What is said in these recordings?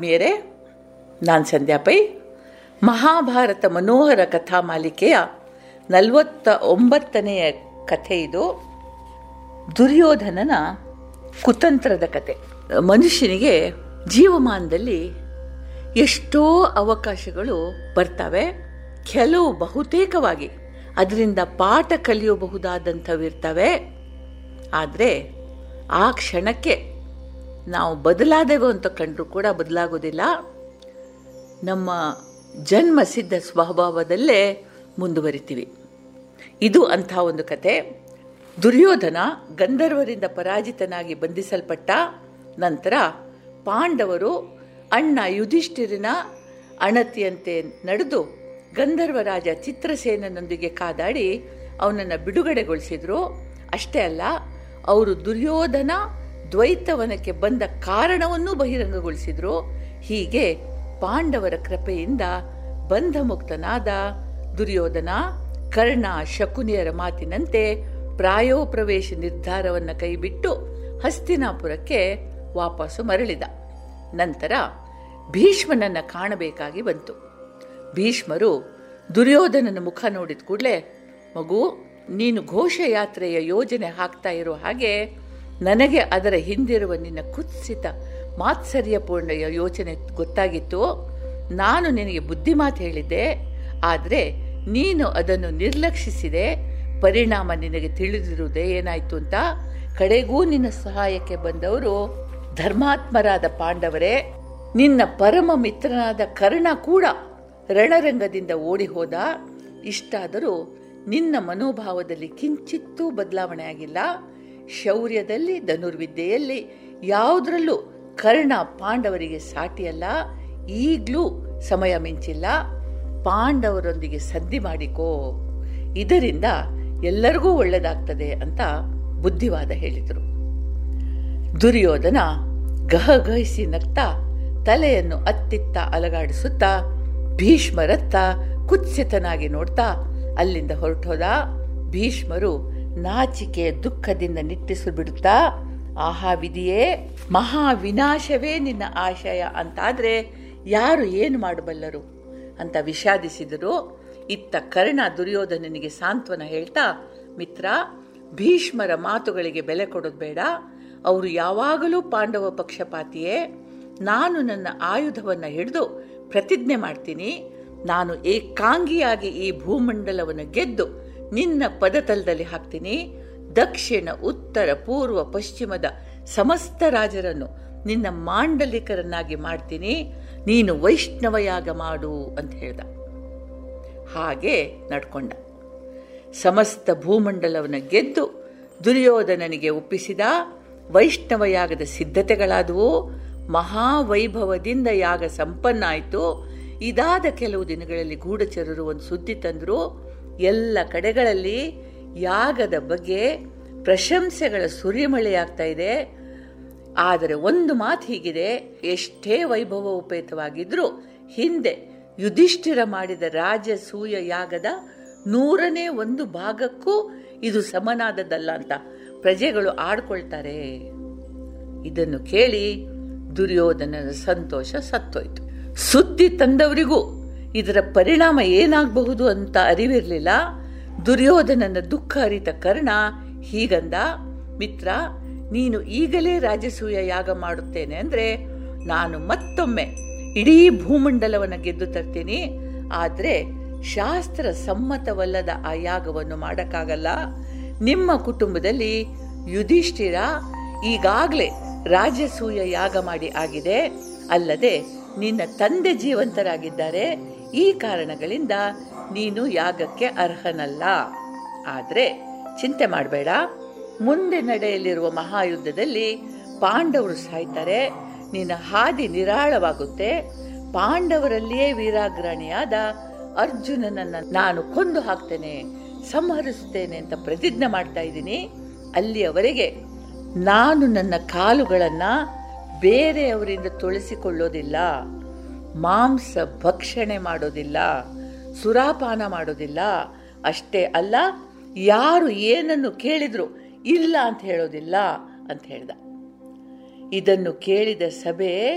ಆತ್ಮೀಯರೇ ನಾನು ಸಂಧ್ಯಾ ಪೈ ಮಹಾಭಾರತ ಮನೋಹರ ಕಥಾ ಮಾಲಿಕೆಯ ನಲವತ್ತ ಒಂಬತ್ತನೆಯ ಕಥೆ ಇದು ದುರ್ಯೋಧನನ ಕುತಂತ್ರದ ಕತೆ ಮನುಷ್ಯನಿಗೆ ಜೀವಮಾನದಲ್ಲಿ ಎಷ್ಟೋ ಅವಕಾಶಗಳು ಬರ್ತವೆ ಕೆಲವು ಬಹುತೇಕವಾಗಿ ಅದರಿಂದ ಪಾಠ ಕಲಿಯಬಹುದಾದಂಥವಿರ್ತವೆ ಆದರೆ ಆ ಕ್ಷಣಕ್ಕೆ ನಾವು ಬದಲಾದೆವು ಅಂತ ಕಂಡ್ರೂ ಕೂಡ ಬದಲಾಗೋದಿಲ್ಲ ನಮ್ಮ ಜನ್ಮ ಸಿದ್ಧ ಸ್ವಭಾವದಲ್ಲೇ ಮುಂದುವರಿತೀವಿ ಇದು ಅಂಥ ಒಂದು ಕತೆ ದುರ್ಯೋಧನ ಗಂಧರ್ವರಿಂದ ಪರಾಜಿತನಾಗಿ ಬಂಧಿಸಲ್ಪಟ್ಟ ನಂತರ ಪಾಂಡವರು ಅಣ್ಣ ಯುಧಿಷ್ಠಿರನ ಅಣತಿಯಂತೆ ನಡೆದು ಗಂಧರ್ವ ರಾಜ ಚಿತ್ರಸೇನನೊಂದಿಗೆ ಕಾದಾಡಿ ಅವನನ್ನು ಬಿಡುಗಡೆಗೊಳಿಸಿದ್ರು ಅಷ್ಟೇ ಅಲ್ಲ ಅವರು ದುರ್ಯೋಧನ ದ್ವೈತವನಕ್ಕೆ ಬಂದ ಕಾರಣವನ್ನೂ ಬಹಿರಂಗಗೊಳಿಸಿದ್ರು ಹೀಗೆ ಪಾಂಡವರ ಕೃಪೆಯಿಂದ ಬಂಧಮುಕ್ತನಾದ ದುರ್ಯೋಧನ ಕರ್ಣ ಶಕುನಿಯರ ಮಾತಿನಂತೆ ಪ್ರಾಯೋಪ್ರವೇಶ ನಿರ್ಧಾರವನ್ನು ಕೈಬಿಟ್ಟು ಹಸ್ತಿನಾಪುರಕ್ಕೆ ವಾಪಸ್ಸು ಮರಳಿದ ನಂತರ ಭೀಷ್ಮನನ್ನ ಕಾಣಬೇಕಾಗಿ ಬಂತು ಭೀಷ್ಮರು ದುರ್ಯೋಧನನ ಮುಖ ನೋಡಿದ ಕೂಡಲೇ ಮಗು ನೀನು ಘೋಷಯಾತ್ರೆಯ ಯೋಜನೆ ಹಾಕ್ತಾ ಇರೋ ಹಾಗೆ ನನಗೆ ಅದರ ಹಿಂದಿರುವ ನಿನ್ನ ಕುತ್ಸಿತ ಮಾತ್ಸರ್ಯಪೂರ್ಣ ಯೋಚನೆ ಗೊತ್ತಾಗಿತ್ತು ನಾನು ನಿನಗೆ ಬುದ್ಧಿಮಾತು ಹೇಳಿದ್ದೆ ಆದರೆ ನೀನು ಅದನ್ನು ನಿರ್ಲಕ್ಷಿಸಿದೆ ಪರಿಣಾಮ ನಿನಗೆ ತಿಳಿದಿರುವುದೇ ಏನಾಯ್ತು ಅಂತ ಕಡೆಗೂ ನಿನ್ನ ಸಹಾಯಕ್ಕೆ ಬಂದವರು ಧರ್ಮಾತ್ಮರಾದ ಪಾಂಡವರೇ ನಿನ್ನ ಪರಮ ಮಿತ್ರನಾದ ಕರ್ಣ ಕೂಡ ರಣರಂಗದಿಂದ ಓಡಿ ಹೋದ ಇಷ್ಟಾದರೂ ನಿನ್ನ ಮನೋಭಾವದಲ್ಲಿ ಕಿಂಚಿತ್ತೂ ಬದಲಾವಣೆ ಆಗಿಲ್ಲ ಶೌರ್ಯದಲ್ಲಿ ಧನುರ್ವಿದ್ಯೆಯಲ್ಲಿ ಯಾವುದರಲ್ಲೂ ಕರ್ಣ ಪಾಂಡವರಿಗೆ ಸಾಟಿಯಲ್ಲ ಈಗಲೂ ಸಮಯ ಮಿಂಚಿಲ್ಲ ಪಾಂಡವರೊಂದಿಗೆ ಸಂಧಿ ಮಾಡಿಕೋ ಇದರಿಂದ ಎಲ್ಲರಿಗೂ ಒಳ್ಳೆಯದಾಗ್ತದೆ ಅಂತ ಬುದ್ಧಿವಾದ ಹೇಳಿದರು ದುರ್ಯೋಧನ ಗಹಗಹಿಸಿ ನಗ್ತಾ ತಲೆಯನ್ನು ಅತ್ತಿತ್ತ ಅಲಗಾಡಿಸುತ್ತಾ ಭೀಷ್ಮರತ್ತ ಕುತ್ಸಿತನಾಗಿ ನೋಡ್ತಾ ಅಲ್ಲಿಂದ ಹೊರಟೋದ ಭೀಷ್ಮರು ನಾಚಿಕೆ ದುಃಖದಿಂದ ನಿಟ್ಟಿಸು ಬಿಡುತ್ತಾ ಆಹಾ ವಿಧಿಯೇ ಮಹಾ ವಿನಾಶವೇ ನಿನ್ನ ಆಶಯ ಅಂತಾದ್ರೆ ಯಾರು ಏನು ಮಾಡಬಲ್ಲರು ಅಂತ ವಿಷಾದಿಸಿದರು ಇತ್ತ ಕರ್ಣ ದುರ್ಯೋಧನನಿಗೆ ಸಾಂತ್ವನ ಹೇಳ್ತಾ ಮಿತ್ರ ಭೀಷ್ಮರ ಮಾತುಗಳಿಗೆ ಬೆಲೆ ಕೊಡೋದು ಬೇಡ ಅವರು ಯಾವಾಗಲೂ ಪಾಂಡವ ಪಕ್ಷಪಾತಿಯೇ ನಾನು ನನ್ನ ಆಯುಧವನ್ನು ಹಿಡಿದು ಪ್ರತಿಜ್ಞೆ ಮಾಡ್ತೀನಿ ನಾನು ಏಕಾಂಗಿಯಾಗಿ ಈ ಭೂಮಂಡಲವನ್ನು ಗೆದ್ದು ನಿನ್ನ ಪದತಲದಲ್ಲಿ ಹಾಕ್ತೀನಿ ದಕ್ಷಿಣ ಉತ್ತರ ಪೂರ್ವ ಪಶ್ಚಿಮದ ಸಮಸ್ತ ರಾಜರನ್ನು ನಿನ್ನ ಮಾಂಡಲಿಕರನ್ನಾಗಿ ಮಾಡ್ತೀನಿ ನೀನು ವೈಷ್ಣವಯಾಗ ಮಾಡು ಅಂತ ಹೇಳ್ದ ಹಾಗೆ ನಡ್ಕೊಂಡ ಸಮಸ್ತ ಭೂಮಂಡಲವನ್ನು ಗೆದ್ದು ದುರ್ಯೋಧನನಿಗೆ ಒಪ್ಪಿಸಿದ ವೈಷ್ಣವ ಯಾಗದ ಸಿದ್ಧತೆಗಳಾದವು ಮಹಾವೈಭವದಿಂದ ಯಾಗ ಸಂಪನ್ನ ಆಯಿತು ಇದಾದ ಕೆಲವು ದಿನಗಳಲ್ಲಿ ಗೂಢಚರರು ಒಂದು ಸುದ್ದಿ ತಂದರು ಎಲ್ಲ ಕಡೆಗಳಲ್ಲಿ ಯಾಗದ ಬಗ್ಗೆ ಪ್ರಶಂಸೆಗಳ ಸುರಿಮಳೆಯಾಗ್ತಾ ಇದೆ ಆದರೆ ಒಂದು ಮಾತು ಹೀಗಿದೆ ಎಷ್ಟೇ ವೈಭವ ಉಪೇತವಾಗಿದ್ರೂ ಹಿಂದೆ ಯುಧಿಷ್ಠಿರ ಮಾಡಿದ ರಾಜಸೂಯ ಯಾಗದ ನೂರನೇ ಒಂದು ಭಾಗಕ್ಕೂ ಇದು ಸಮನಾದದ್ದಲ್ಲ ಅಂತ ಪ್ರಜೆಗಳು ಆಡ್ಕೊಳ್ತಾರೆ ಇದನ್ನು ಕೇಳಿ ದುರ್ಯೋಧನನ ಸಂತೋಷ ಸತ್ತೋಯ್ತು ಸುದ್ದಿ ತಂದವರಿಗೂ ಇದರ ಪರಿಣಾಮ ಏನಾಗಬಹುದು ಅಂತ ಅರಿವಿರಲಿಲ್ಲ ದುರ್ಯೋಧನನ ದುಃಖ ಅರಿತ ಕರ್ಣ ಹೀಗಂದ ಮಿತ್ರ ನೀನು ಈಗಲೇ ರಾಜಸೂಯ ಯಾಗ ಮಾಡುತ್ತೇನೆ ಅಂದರೆ ನಾನು ಮತ್ತೊಮ್ಮೆ ಇಡೀ ಭೂಮಂಡಲವನ್ನು ಗೆದ್ದು ತರ್ತೀನಿ ಆದರೆ ಶಾಸ್ತ್ರ ಸಮ್ಮತವಲ್ಲದ ಆ ಯಾಗವನ್ನು ಮಾಡೋಕ್ಕಾಗಲ್ಲ ನಿಮ್ಮ ಕುಟುಂಬದಲ್ಲಿ ಯುಧಿಷ್ಠಿರ ಈಗಾಗಲೇ ರಾಜಸೂಯ ಯಾಗ ಮಾಡಿ ಆಗಿದೆ ಅಲ್ಲದೆ ನಿನ್ನ ತಂದೆ ಜೀವಂತರಾಗಿದ್ದಾರೆ ಈ ಕಾರಣಗಳಿಂದ ನೀನು ಯಾಗಕ್ಕೆ ಅರ್ಹನಲ್ಲ ಆದರೆ ಚಿಂತೆ ಮಾಡಬೇಡ ಮುಂದೆ ನಡೆಯಲಿರುವ ಮಹಾಯುದ್ಧದಲ್ಲಿ ಪಾಂಡವರು ಸಾಯ್ತಾರೆ ನಿನ್ನ ಹಾದಿ ನಿರಾಳವಾಗುತ್ತೆ ಪಾಂಡವರಲ್ಲಿಯೇ ವೀರಾಗ್ರಣಿಯಾದ ಅರ್ಜುನನನ್ನ ನಾನು ಕೊಂದು ಹಾಕ್ತೇನೆ ಸಂಹರಿಸುತ್ತೇನೆ ಅಂತ ಪ್ರತಿಜ್ಞೆ ಮಾಡ್ತಾ ಇದ್ದೀನಿ ಅಲ್ಲಿಯವರೆಗೆ ನಾನು ನನ್ನ ಕಾಲುಗಳನ್ನು ಬೇರೆಯವರಿಂದ ತೊಳಸಿಕೊಳ್ಳೋದಿಲ್ಲ ಮಾಂಸ ಭಕ್ಷಣೆ ಮಾಡೋದಿಲ್ಲ ಸುರಾಪಾನ ಮಾಡೋದಿಲ್ಲ ಅಷ್ಟೇ ಅಲ್ಲ ಯಾರು ಏನನ್ನು ಕೇಳಿದ್ರು ಇಲ್ಲ ಅಂತ ಹೇಳೋದಿಲ್ಲ ಅಂತ ಹೇಳ್ದ ಇದನ್ನು ಕೇಳಿದ ಸಭೆ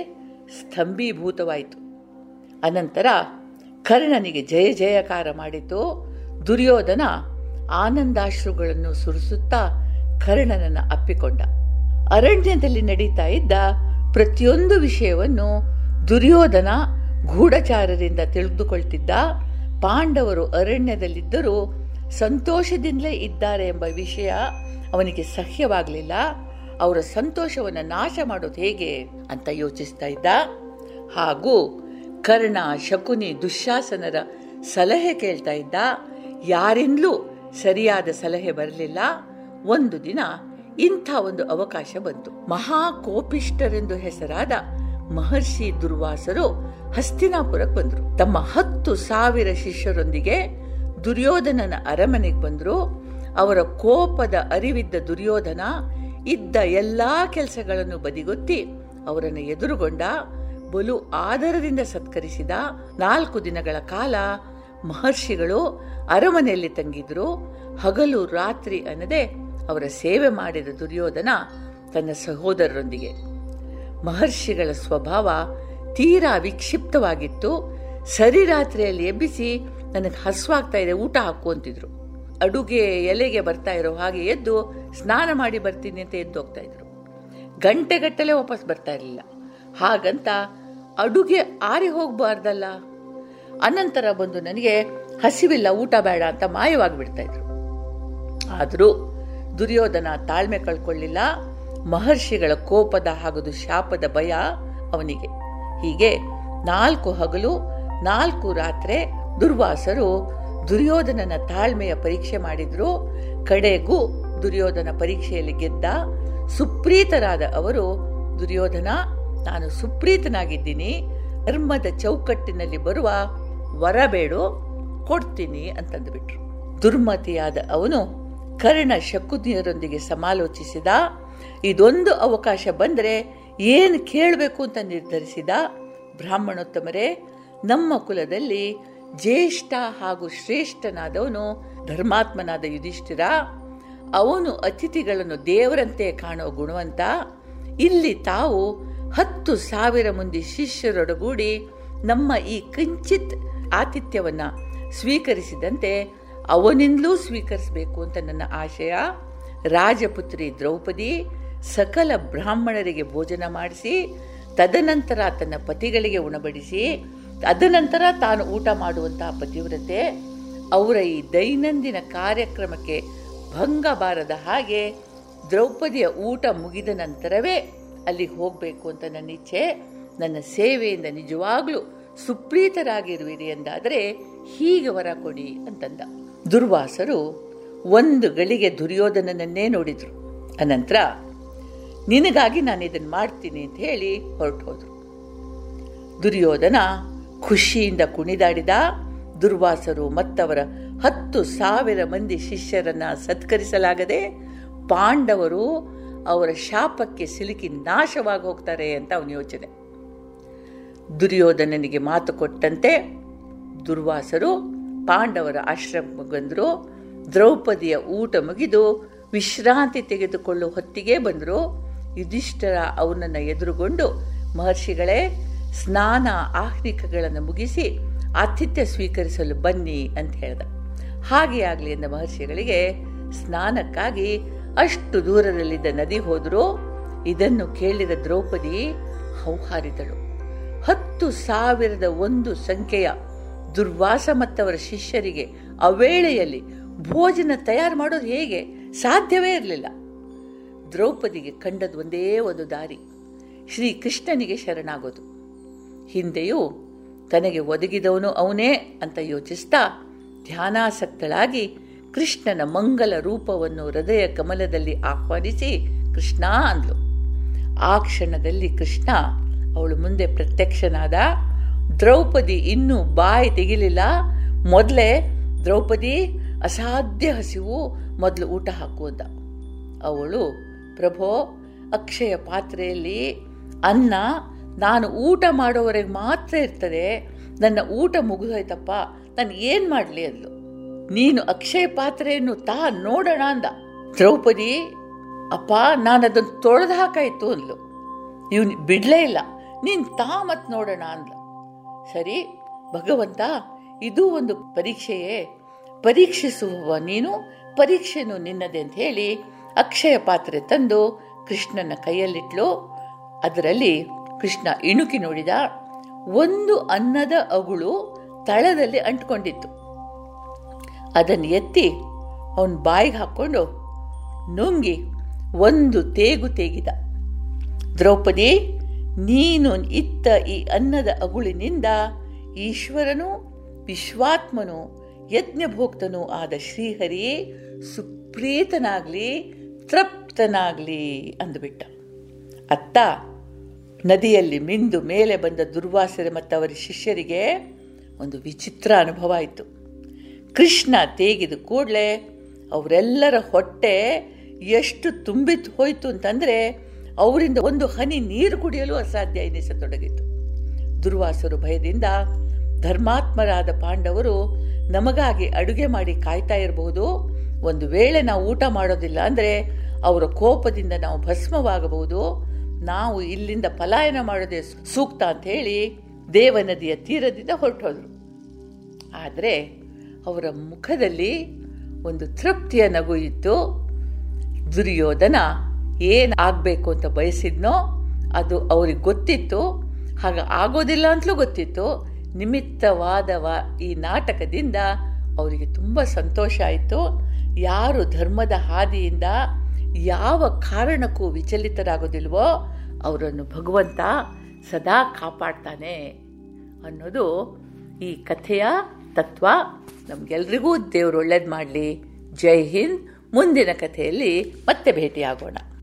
ಸ್ತಂಭೀಭೂತವಾಯಿತು ಅನಂತರ ಕರ್ಣನಿಗೆ ಜಯ ಜಯಕಾರ ಮಾಡಿತು ದುರ್ಯೋಧನ ಆನಂದಾಶ್ರುಗಳನ್ನು ಸುರಿಸುತ್ತಾ ಕರ್ಣನನ್ನು ಅಪ್ಪಿಕೊಂಡ ಅರಣ್ಯದಲ್ಲಿ ನಡೀತಾ ಇದ್ದ ಪ್ರತಿಯೊಂದು ವಿಷಯವನ್ನು ದುರ್ಯೋಧನ ಗೂಢಚಾರರಿಂದ ತಿಳಿದುಕೊಳ್ತಿದ್ದ ಪಾಂಡವರು ಅರಣ್ಯದಲ್ಲಿದ್ದರೂ ಸಂತೋಷದಿಂದಲೇ ಇದ್ದಾರೆ ಎಂಬ ವಿಷಯ ಅವನಿಗೆ ಸಹ್ಯವಾಗಲಿಲ್ಲ ಅವರ ಸಂತೋಷವನ್ನು ನಾಶ ಮಾಡೋದು ಹೇಗೆ ಅಂತ ಯೋಚಿಸ್ತಾ ಇದ್ದ ಹಾಗೂ ಕರ್ಣ ಶಕುನಿ ದುಶ್ಯಾಸನರ ಸಲಹೆ ಕೇಳ್ತಾ ಇದ್ದ ಯಾರಿಂದಲೂ ಸರಿಯಾದ ಸಲಹೆ ಬರಲಿಲ್ಲ ಒಂದು ದಿನ ಇಂಥ ಒಂದು ಅವಕಾಶ ಬಂತು ಮಹಾಕೋಪಿಷ್ಟರೆಂದು ಹೆಸರಾದ ಮಹರ್ಷಿ ದುರ್ವಾಸರು ಹಸ್ತಿನಾಪುರಕ್ಕೆ ಬಂದರು ತಮ್ಮ ಹತ್ತು ಸಾವಿರ ಶಿಷ್ಯರೊಂದಿಗೆ ದುರ್ಯೋಧನನ ಅರಮನೆಗೆ ಬಂದರು ಅವರ ಕೋಪದ ಅರಿವಿದ್ದ ದುರ್ಯೋಧನ ಇದ್ದ ಎಲ್ಲಾ ಕೆಲಸಗಳನ್ನು ಬದಿಗೊತ್ತಿ ಅವರನ್ನು ಎದುರುಗೊಂಡ ಬಲು ಆದರದಿಂದ ಸತ್ಕರಿಸಿದ ನಾಲ್ಕು ದಿನಗಳ ಕಾಲ ಮಹರ್ಷಿಗಳು ಅರಮನೆಯಲ್ಲಿ ತಂಗಿದ್ರು ಹಗಲು ರಾತ್ರಿ ಅನ್ನದೆ ಅವರ ಸೇವೆ ಮಾಡಿದ ದುರ್ಯೋಧನ ತನ್ನ ಸಹೋದರರೊಂದಿಗೆ ಮಹರ್ಷಿಗಳ ಸ್ವಭಾವ ತೀರಾ ವಿಕ್ಷಿಪ್ತವಾಗಿತ್ತು ಸರಿ ರಾತ್ರಿಯಲ್ಲಿ ಎಬ್ಬಿಸಿ ನನಗೆ ಹಸುವಾಗ್ತಾ ಇದೆ ಊಟ ಹಾಕು ಅಂತಿದ್ರು ಅಡುಗೆ ಎಲೆಗೆ ಬರ್ತಾ ಇರೋ ಹಾಗೆ ಎದ್ದು ಸ್ನಾನ ಮಾಡಿ ಬರ್ತೀನಿ ಅಂತ ಎದ್ದು ಹೋಗ್ತಾ ಇದ್ರು ಗಂಟೆಗಟ್ಟಲೆ ವಾಪಸ್ ಬರ್ತಾ ಇರಲಿಲ್ಲ ಹಾಗಂತ ಅಡುಗೆ ಆರಿ ಹೋಗ್ಬಾರ್ದಲ್ಲ ಅನಂತರ ಬಂದು ನನಗೆ ಹಸಿವಿಲ್ಲ ಊಟ ಬೇಡ ಅಂತ ಮಾಯವಾಗಿ ಬಿಡ್ತಾ ಇದ್ರು ಆದರೂ ದುರ್ಯೋಧನ ತಾಳ್ಮೆ ಕಳ್ಕೊಳ್ಳಿಲ್ಲ ಮಹರ್ಷಿಗಳ ಕೋಪದ ಹಾಗೂ ಶಾಪದ ಭಯ ಅವನಿಗೆ ಹೀಗೆ ನಾಲ್ಕು ಹಗಲು ನಾಲ್ಕು ರಾತ್ರಿ ದುರ್ವಾಸರು ದುರ್ಯೋಧನನ ತಾಳ್ಮೆಯ ಪರೀಕ್ಷೆ ಮಾಡಿದ್ರು ಕಡೆಗೂ ದುರ್ಯೋಧನ ಪರೀಕ್ಷೆಯಲ್ಲಿ ಗೆದ್ದ ಸುಪ್ರೀತರಾದ ಅವರು ದುರ್ಯೋಧನ ನಾನು ಸುಪ್ರೀತನಾಗಿದ್ದೀನಿ ಧರ್ಮದ ಚೌಕಟ್ಟಿನಲ್ಲಿ ಬರುವ ವರಬೇಡು ಕೊಡ್ತೀನಿ ಅಂತಂದುಬಿಟ್ರು ದುರ್ಮತಿಯಾದ ಅವನು ಕರ್ಣ ಶಕುನಿಯರೊಂದಿಗೆ ಸಮಾಲೋಚಿಸಿದ ಇದೊಂದು ಅವಕಾಶ ಬಂದರೆ ಏನು ಕೇಳಬೇಕು ಅಂತ ನಿರ್ಧರಿಸಿದ ಬ್ರಾಹ್ಮಣೋತ್ತಮರೇ ನಮ್ಮ ಕುಲದಲ್ಲಿ ಜ್ಯೇಷ್ಠ ಹಾಗೂ ಶ್ರೇಷ್ಠನಾದವನು ಧರ್ಮಾತ್ಮನಾದ ಯುಧಿಷ್ಠಿರ ಅವನು ಅತಿಥಿಗಳನ್ನು ದೇವರಂತೆ ಕಾಣೋ ಗುಣವಂತ ಇಲ್ಲಿ ತಾವು ಹತ್ತು ಸಾವಿರ ಮಂದಿ ಶಿಷ್ಯರೊಡಗೂಡಿ ನಮ್ಮ ಈ ಕಿಂಚಿತ್ ಆತಿಥ್ಯವನ್ನ ಸ್ವೀಕರಿಸಿದಂತೆ ಅವನಿಂದಲೂ ಸ್ವೀಕರಿಸಬೇಕು ಅಂತ ನನ್ನ ಆಶಯ ರಾಜಪುತ್ರಿ ದ್ರೌಪದಿ ಸಕಲ ಬ್ರಾಹ್ಮಣರಿಗೆ ಭೋಜನ ಮಾಡಿಸಿ ತದನಂತರ ತನ್ನ ಪತಿಗಳಿಗೆ ಉಣಬಡಿಸಿ ತದನಂತರ ತಾನು ಊಟ ಮಾಡುವಂತಹ ಪತಿವ್ರತೆ ಅವರ ಈ ದೈನಂದಿನ ಕಾರ್ಯಕ್ರಮಕ್ಕೆ ಭಂಗ ಬಾರದ ಹಾಗೆ ದ್ರೌಪದಿಯ ಊಟ ಮುಗಿದ ನಂತರವೇ ಅಲ್ಲಿಗೆ ಹೋಗಬೇಕು ಅಂತ ನನ್ನ ಇಚ್ಛೆ ನನ್ನ ಸೇವೆಯಿಂದ ನಿಜವಾಗ್ಲೂ ಸುಪ್ರೀತರಾಗಿರುವಿರಿ ಎಂದಾದರೆ ಹೀಗೆ ವರ ಕೊಡಿ ಅಂತಂದ ದುರ್ವಾಸರು ಒಂದು ಗಳಿಗೆ ದುರ್ಯೋಧನನನ್ನೇ ನೋಡಿದ್ರು ಅನಂತರ ನಿನಗಾಗಿ ನಾನು ಇದನ್ನು ಮಾಡ್ತೀನಿ ಅಂತ ಹೇಳಿ ಹೊರಟು ಹೋದ್ರು ದುರ್ಯೋಧನ ಖುಷಿಯಿಂದ ಕುಣಿದಾಡಿದ ದುರ್ವಾಸರು ಮತ್ತವರ ಹತ್ತು ಸಾವಿರ ಮಂದಿ ಶಿಷ್ಯರನ್ನ ಸತ್ಕರಿಸಲಾಗದೆ ಪಾಂಡವರು ಅವರ ಶಾಪಕ್ಕೆ ಸಿಲುಕಿ ನಾಶವಾಗಿ ಹೋಗ್ತಾರೆ ಅಂತ ಅವನ ಯೋಚನೆ ದುರ್ಯೋಧನನಿಗೆ ಮಾತು ಕೊಟ್ಟಂತೆ ದುರ್ವಾಸರು ಪಾಂಡವರ ಆಶ್ರಮಕ್ಕೆ ಬಂದರು ದ್ರೌಪದಿಯ ಊಟ ಮುಗಿದು ವಿಶ್ರಾಂತಿ ತೆಗೆದುಕೊಳ್ಳುವ ಹೊತ್ತಿಗೆ ಬಂದರು ಯುಧಿಷ್ಠರ ಅವನನ್ನು ಎದುರುಗೊಂಡು ಮಹರ್ಷಿಗಳೇ ಸ್ನಾನ ಆಹ್ನಿಕಗಳನ್ನು ಮುಗಿಸಿ ಆತಿಥ್ಯ ಸ್ವೀಕರಿಸಲು ಬನ್ನಿ ಅಂತ ಹೇಳ್ದ ಹಾಗೆ ಆಗಲಿ ಎಂದ ಮಹರ್ಷಿಗಳಿಗೆ ಸ್ನಾನಕ್ಕಾಗಿ ಅಷ್ಟು ದೂರದಲ್ಲಿದ್ದ ನದಿ ಹೋದರೂ ಇದನ್ನು ಕೇಳಿದ ದ್ರೌಪದಿ ಹೌಹಾರಿದಳು ಹತ್ತು ಸಾವಿರದ ಒಂದು ಸಂಖ್ಯೆಯ ದುರ್ವಾಸ ಮತ್ತವರ ಶಿಷ್ಯರಿಗೆ ಅವೇಳೆಯಲ್ಲಿ ಭೋಜನ ತಯಾರು ಮಾಡೋದು ಹೇಗೆ ಸಾಧ್ಯವೇ ಇರಲಿಲ್ಲ ದ್ರೌಪದಿಗೆ ಕಂಡದ್ದು ಒಂದೇ ಒಂದು ದಾರಿ ಶ್ರೀ ಕೃಷ್ಣನಿಗೆ ಶರಣಾಗೋದು ಹಿಂದೆಯೂ ತನಗೆ ಒದಗಿದವನು ಅವನೇ ಅಂತ ಯೋಚಿಸ್ತಾ ಧ್ಯಾನಾಸಕ್ತಳಾಗಿ ಕೃಷ್ಣನ ಮಂಗಲ ರೂಪವನ್ನು ಹೃದಯ ಕಮಲದಲ್ಲಿ ಆಹ್ವಾನಿಸಿ ಕೃಷ್ಣ ಅಂದ್ಲು ಆ ಕ್ಷಣದಲ್ಲಿ ಕೃಷ್ಣ ಅವಳು ಮುಂದೆ ಪ್ರತ್ಯಕ್ಷನಾದ ದ್ರೌಪದಿ ಇನ್ನೂ ಬಾಯಿ ತೆಗಿಲಿಲ್ಲ ಮೊದಲೇ ದ್ರೌಪದಿ ಅಸಾಧ್ಯ ಹಸಿವು ಮೊದಲು ಊಟ ಹಾಕುವಂದ ಅವಳು ಪ್ರಭೋ ಅಕ್ಷಯ ಪಾತ್ರೆಯಲ್ಲಿ ಅನ್ನ ನಾನು ಊಟ ಮಾಡೋವರೆಗೆ ಮಾತ್ರ ಇರ್ತದೆ ನನ್ನ ಊಟ ಮುಗಿದೋಯ್ತಪ್ಪ ನಾನು ಏನು ಮಾಡಲಿ ಅಂದ್ಲು ನೀನು ಅಕ್ಷಯ ಪಾತ್ರೆಯನ್ನು ತಾ ನೋಡೋಣ ಅಂದ ದ್ರೌಪದಿ ಅಪ್ಪ ನಾನು ಅದನ್ನು ತೊಳೆದು ಹಾಕಾಯ್ತು ಅಂದ್ಲು ಇವನು ಬಿಡಲೇ ಇಲ್ಲ ನೀನ್ ತಾಮತ್ ನೋಡೋಣ ಅಂದ ಸರಿ ಭಗವಂತ ಇದು ಒಂದು ಪರೀಕ್ಷೆಯೇ ಪರೀಕ್ಷಿಸುವ ನೀನು ಪರೀಕ್ಷೆನು ನಿನ್ನದೆ ಅಂತ ಹೇಳಿ ಅಕ್ಷಯ ಪಾತ್ರೆ ತಂದು ಕೃಷ್ಣನ ಕೈಯಲ್ಲಿಟ್ಲು ಅದರಲ್ಲಿ ಕೃಷ್ಣ ಇಣುಕಿ ನೋಡಿದ ಒಂದು ಅನ್ನದ ಅಗುಳು ತಳದಲ್ಲಿ ಅಂಟ್ಕೊಂಡಿತ್ತು ಅದನ್ನು ಎತ್ತಿ ಅವನ ಬಾಯಿಗೆ ಹಾಕ್ಕೊಂಡು ನುಂಗಿ ಒಂದು ತೇಗು ತೇಗಿದ ದ್ರೌಪದಿ ನೀನು ಇತ್ತ ಈ ಅನ್ನದ ಅಗುಳಿನಿಂದ ಈಶ್ವರನು ವಿಶ್ವಾತ್ಮನು ಯಜ್ಞಭೋಕ್ತನೂ ಆದ ಶ್ರೀಹರಿಯೇ ಸುಪ್ರೀತನಾಗ್ಲಿ ತೃಪ್ತನಾಗ್ಲಿ ಅಂದುಬಿಟ್ಟ ಅತ್ತ ನದಿಯಲ್ಲಿ ಮಿಂದು ಮೇಲೆ ಬಂದ ದುರ್ವಾಸರೆ ಮತ್ತು ಅವರ ಶಿಷ್ಯರಿಗೆ ಒಂದು ವಿಚಿತ್ರ ಅನುಭವ ಆಯಿತು ಕೃಷ್ಣ ತೇಗಿದ ಕೂಡಲೇ ಅವರೆಲ್ಲರ ಹೊಟ್ಟೆ ಎಷ್ಟು ತುಂಬಿತು ಹೋಯಿತು ಅಂತಂದರೆ ಅವರಿಂದ ಒಂದು ಹನಿ ನೀರು ಕುಡಿಯಲು ಅಸಾಧ್ಯ ಎನಿಸತೊಡಗಿತು ದುರ್ವಾಸರು ಭಯದಿಂದ ಧರ್ಮಾತ್ಮರಾದ ಪಾಂಡವರು ನಮಗಾಗಿ ಅಡುಗೆ ಮಾಡಿ ಕಾಯ್ತಾ ಇರಬಹುದು ಒಂದು ವೇಳೆ ನಾವು ಊಟ ಮಾಡೋದಿಲ್ಲ ಅಂದರೆ ಅವರ ಕೋಪದಿಂದ ನಾವು ಭಸ್ಮವಾಗಬಹುದು ನಾವು ಇಲ್ಲಿಂದ ಪಲಾಯನ ಮಾಡೋದೇ ಸೂಕ್ತ ಅಂತ ಹೇಳಿ ದೇವನದಿಯ ತೀರದಿಂದ ಹೊರಟೋದ್ರು ಆದರೆ ಅವರ ಮುಖದಲ್ಲಿ ಒಂದು ತೃಪ್ತಿಯ ನಗು ಇತ್ತು ದುರ್ಯೋಧನ ಏನು ಆಗಬೇಕು ಅಂತ ಬಯಸಿದ್ನೋ ಅದು ಅವ್ರಿಗೆ ಗೊತ್ತಿತ್ತು ಹಾಗೆ ಆಗೋದಿಲ್ಲ ಅಂತಲೂ ಗೊತ್ತಿತ್ತು ನಿಮಿತ್ತವಾದವ ಈ ನಾಟಕದಿಂದ ಅವರಿಗೆ ತುಂಬ ಸಂತೋಷ ಆಯಿತು ಯಾರು ಧರ್ಮದ ಹಾದಿಯಿಂದ ಯಾವ ಕಾರಣಕ್ಕೂ ವಿಚಲಿತರಾಗೋದಿಲ್ವೋ ಅವರನ್ನು ಭಗವಂತ ಸದಾ ಕಾಪಾಡ್ತಾನೆ ಅನ್ನೋದು ಈ ಕಥೆಯ ತತ್ವ ನಮಗೆಲ್ರಿಗೂ ದೇವರು ಒಳ್ಳೇದು ಮಾಡಲಿ ಜೈ ಹಿಂದ್ ಮುಂದಿನ ಕಥೆಯಲ್ಲಿ ಮತ್ತೆ ಭೇಟಿಯಾಗೋಣ